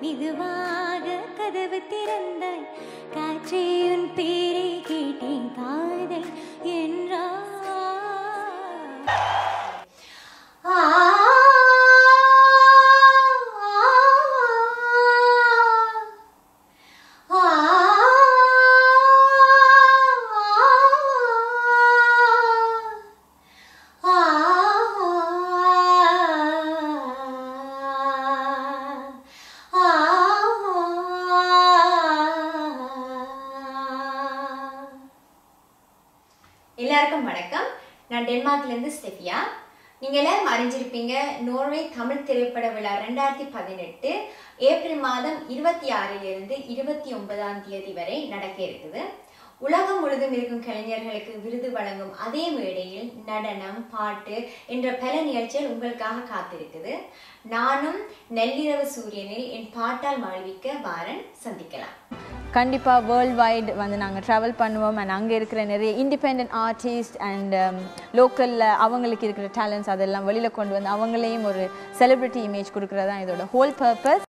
மெதுவாக கதவு திறந்தாய் காற்றே உன் பேரை கேட்டேன் காதல் என்றார் ஆ எல்லாருக்கும் வணக்கம் நான் டென்மார்க்லேருந்து ஸ்டெஃபியா நீங்கள் எல்லாரும் அறிஞ்சிருப்பீங்க நோர்வே தமிழ் திரைப்பட விழா ரெண்டாயிரத்தி பதினெட்டு ஏப்ரல் மாதம் இருபத்தி ஆறிலிருந்து இருபத்தி ஒன்பதாம் தேதி வரை நடக்க இருக்குது உலகம் முழுதும் இருக்கும் கலைஞர்களுக்கு விருது வழங்கும் அதே மேடையில் நடனம் பாட்டு என்ற பல நிகழ்ச்சிகள் உங்களுக்காக காத்திருக்குது நானும் நள்ளிரவு சூரியனில் என் பாட்டால் வாழ்விக்க வாரன் சந்திக்கலாம் கண்டிப்பாக வேர்ல்ட் வைட் வந்து நாங்கள் ட்ராவல் பண்ணுவோம் அண்ட் அங்கே இருக்கிற நிறைய இண்டிபெண்ட் ஆர்டிஸ்ட் அண்ட் லோக்கலில் அவங்களுக்கு இருக்கிற டேலண்ட்ஸ் அதெல்லாம் வெளியில் கொண்டு வந்து அவங்களையும் ஒரு செலிப்ரிட்டி இமேஜ் கொடுக்குறது தான் இதோட ஹோல் பர்பஸ்